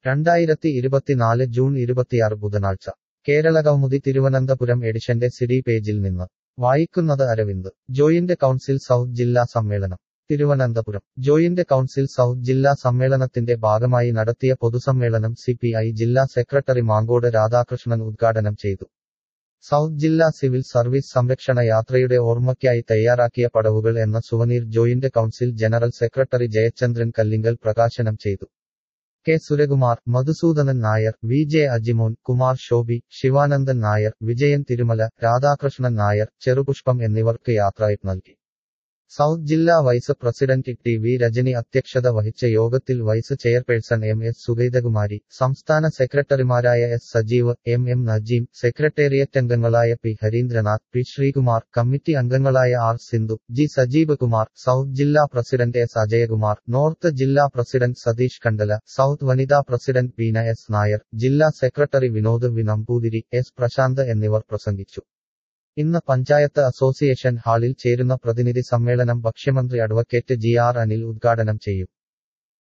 രണ്ടായിരത്തി ഇരുപത്തിനാല് ജൂൺ ഇരുപത്തിയാറ് ബുധനാഴ്ച കേരളകൗമുദി തിരുവനന്തപുരം എഡിഷന്റെ സിഡി പേജിൽ നിന്ന് വായിക്കുന്നത് അരവിന്ദ് ജോയിന്റ് കൗൺസിൽ സൗത്ത് ജില്ലാ സമ്മേളനം തിരുവനന്തപുരം ജോയിന്റ് കൗൺസിൽ സൗത്ത് ജില്ലാ സമ്മേളനത്തിന്റെ ഭാഗമായി നടത്തിയ പൊതുസമ്മേളനം സിപിഐ ജില്ലാ സെക്രട്ടറി മാങ്കോട് രാധാകൃഷ്ണൻ ഉദ്ഘാടനം ചെയ്തു സൗത്ത് ജില്ലാ സിവിൽ സർവീസ് സംരക്ഷണ യാത്രയുടെ ഓർമ്മയ്ക്കായി തയ്യാറാക്കിയ പടവുകൾ എന്ന souvenir joint council general secretary Jayachandran Kallingal പ്രകാശനം ചെയ്തു K Surakumar Madhusoodanan Nair V J Ajimon Kumar Shobhi Sivanandan Nair Vijayan Thirumala Radhakrishnan Nair Cherupushpam എന്നിവർക്ക് യാത്രയപ്പ് നൽകി സൗത്ത് ജില്ലാ vice president T V Rajani അധ്യക്ഷത വഹിച്ച യോഗത്തിൽ vice chairperson M S Sugathakumari സംസ്ഥാന സെക്രട്ടറിമാരായ S Sajeev M M Najeem secretariat അംഗങ്ങളായ P Harindranath P Sreekumar committee അംഗങ്ങളായ R Sindhu G Sajeev Kumar south ജില്ലാ പ്രസിഡന്റ് എസ് അജയകുമാർ നോർത്ത് ജില്ലാ പ്രസിഡന്റ് സതീഷ് കണ്ടല സൗത്ത് വനിതാ പ്രസിഡന്റ് ബീന എസ് നായർ ജില്ലാ secretary Vinod V Namboothiri S Prashanth എന്നിവർ പ്രസംഗിച്ചു ഇന്ന് പഞ്ചായത്ത് അസോസിയേഷൻ ഹാളിൽ ചേരുന്ന പ്രതിനിധി സമ്മേളനം ഭക്ഷ്യമന്ത്രി അഡ്വക്കേറ്റ് ജി ആർ അനിൽ ഉദ്ഘാടനം ചെയ്യും